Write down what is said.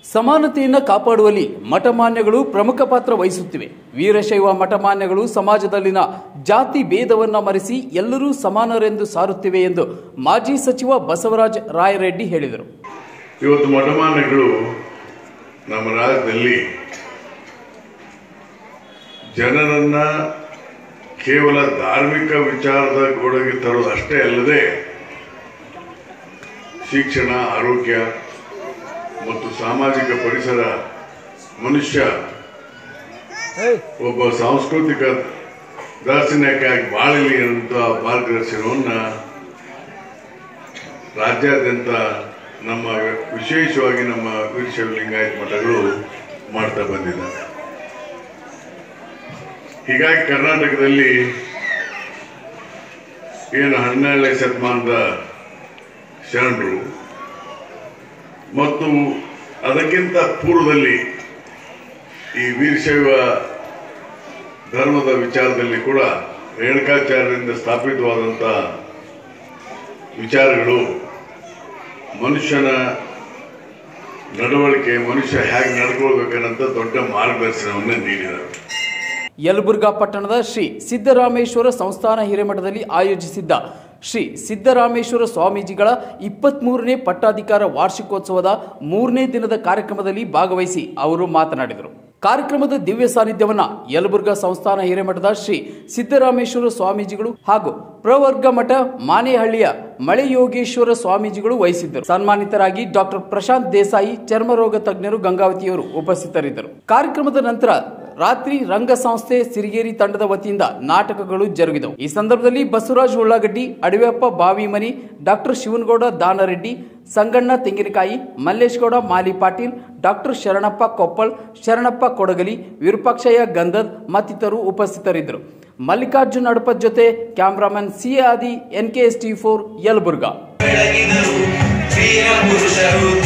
ಸಮಾನತೆಯನ್ನು ಕಾಪಾಡುವಲ್ಲಿ ಮಠಮಾನ್ಯಗಳು ಪ್ರಮುಖ ಪಾತ್ರ ವಹಿಸುತ್ತಿವೆ ವೀರಶೈವ ಮಠಮಾನ್ಯಗಳು ಸಮಾಜದಲ್ಲಿನ ಜಾತಿ ಭೇದವನ್ನ ಮರೆಸಿ ಎಲ್ಲರೂ ಸಮಾನರೆಂದು ಸಾರುತ್ತಿವೆ ಎಂದು ಮಾಜಿ ಸಚಿವ ಬಸವರಾಜ ರಾಯರೆಡ್ಡಿ ಹೇಳಿದರು ಇವತ್ತು ಮಠಮಾನ್ಯಗಳು ನಮ್ಮ ರಾಜ್ಯದಲ್ಲಿ ಜನರನ್ನ ಕೇವಲ ಧಾರ್ಮಿಕ ವಿಚಾರದ ಗೋಡೆಗೆ ತರೋದು ಅಷ್ಟೇ ಅಲ್ಲದೆ ಶಿಕ್ಷಣ ಆರೋಗ್ಯ ಮತ್ತು ಸಾಮಾಜಿಕ ಪರಿಸರ ಮನುಷ್ಯ ಒಬ್ಬ ಸಾಂಸ್ಕೃತಿಕ ದಾರ್ಶನಿಕಾಗಿ ಬಾಳಲಿ ಅಂತ ಮಾರ್ಗದರ್ಶನವನ್ನು ರಾಜ್ಯಾದ್ಯಂತ ನಮ್ಮ ವಿಶೇಷವಾಗಿ ನಮ್ಮ ವೀರಶೈವ ಲಿಂಗಾಯತ ಮಠಗಳು ಮಾಡ್ತಾ ಬಂದಿದ್ದಾರೆ ಹೀಗಾಗಿ ಕರ್ನಾಟಕದಲ್ಲಿ ಏನು ಹನ್ನೆರಡನೇ ಶತಮಾನದ ಶರಣರು ಮತ್ತು ಅದಕ್ಕಿಂತ ಪೂರ್ವದಲ್ಲಿ ಈ ವೀರಶೈವ ಧರ್ಮದ ವಿಚಾರದಲ್ಲಿ ಕೂಡ ರೇಣುಕಾಚಾರ್ಯರಿಂದ ಸ್ಥಾಪಿತವಾದಂಥ ವಿಚಾರಗಳು ಮನುಷ್ಯನ ನಡವಳಿಕೆ ಮನುಷ್ಯ ಹೇಗೆ ನಡ್ಕೊಳ್ಬೇಕನ್ನಂತ ದೊಡ್ಡ ಮಾರ್ಗದರ್ಶನವನ್ನು ನೀಡಿದರು ಯಲಬುರ್ಗಾ ಪಟ್ಟಣದ ಶ್ರೀ ಸಿದ್ದರಾಮೇಶ್ವರ ಸಂಸ್ಥಾನ ಹಿರೇಮಠದಲ್ಲಿ ಆಯೋಜಿಸಿದ್ದ ಶ್ರೀ ಸಿದ್ದರಾಮೇಶ್ವರ ಸ್ವಾಮೀಜಿಗಳ ಇಪ್ಪತ್ಮೂರನೇ ಪಟ್ಟಾಧಿಕಾರ ವಾರ್ಷಿಕೋತ್ಸವದ ಮೂರನೇ ದಿನದ ಕಾರ್ಯಕ್ರಮದಲ್ಲಿ ಭಾಗವಹಿಸಿ ಅವರು ಮಾತನಾಡಿದರು ಕಾರ್ಯಕ್ರಮದ ದಿವ್ಯ ಸಾನ್ನಿಧ್ಯವನ್ನ ಯಲಬುರ್ಗಾ ಸಂಸ್ಥಾನ ಹಿರೇಮಠದ ಶ್ರೀ ಸಿದ್ದರಾಮೇಶ್ವರ ಸ್ವಾಮೀಜಿಗಳು ಹಾಗೂ ಪ್ರವರ್ಗ ಮಠ ಮಾನೇಹಳ್ಳಿಯ ಮಳೆ ಯೋಗೇಶ್ವರ ಸ್ವಾಮೀಜಿಗಳು ವಹಿಸಿದ್ದರು ಸನ್ಮಾನಿತರಾಗಿ ಡಾಕ್ಟರ್ ಪ್ರಶಾಂತ್ ದೇಸಾಯಿ ಚರ್ಮರೋಗ ತಜ್ಞರು ಗಂಗಾವತಿಯವರು ಉಪಸ್ಥಿತರಿದ್ದರು ಕಾರ್ಯಕ್ರಮದ ನಂತರ ರಾತ್ರಿ ರಂಗ ಸಂಸ್ಥೆ ಸಿರಿಗೇರಿ ತಂಡದ ವತಿಯಿಂದ ನಾಟಕಗಳು ಜರುಗಿದವು ಈ ಸಂದರ್ಭದಲ್ಲಿ ಬಸವರಾಜ್ ಉಳ್ಳಾಗಡ್ಡಿ ಅಡವ್ಯಪ್ಪ ಬಾವಿಮನಿ ಡಾಕ್ಟರ್ ಶಿವನಗೌಡ ದಾನರೆಡ್ಡಿ ಸಂಗಣ್ಣ ತೆಂಗಿನಕಾಯಿ ಮಲ್ಲೇಶ್ಗೌಡ ಮಾಲಿ ಪಾಟೀಲ್ ಡಾಕ್ಟರ್ ಶರಣಪ್ಪ ಕೊಪ್ಪಳ್ ಶರಣಪ್ಪ ಕೊಡಗಲಿ ವಿರೂಪಾಕ್ಷಯ್ಯ ಗಂಧದ್ ಮತ್ತಿತರರು ಉಪಸ್ಥಿತರಿದ್ದರು ಮಲ್ಲಿಕಾರ್ಜುನ್ ಅಡಪತ್ ಜೊತೆ cameraman C Adi N K S T four Yelburga ಬೆಳಗಿದರು ವೀರ ಪುರುಷರು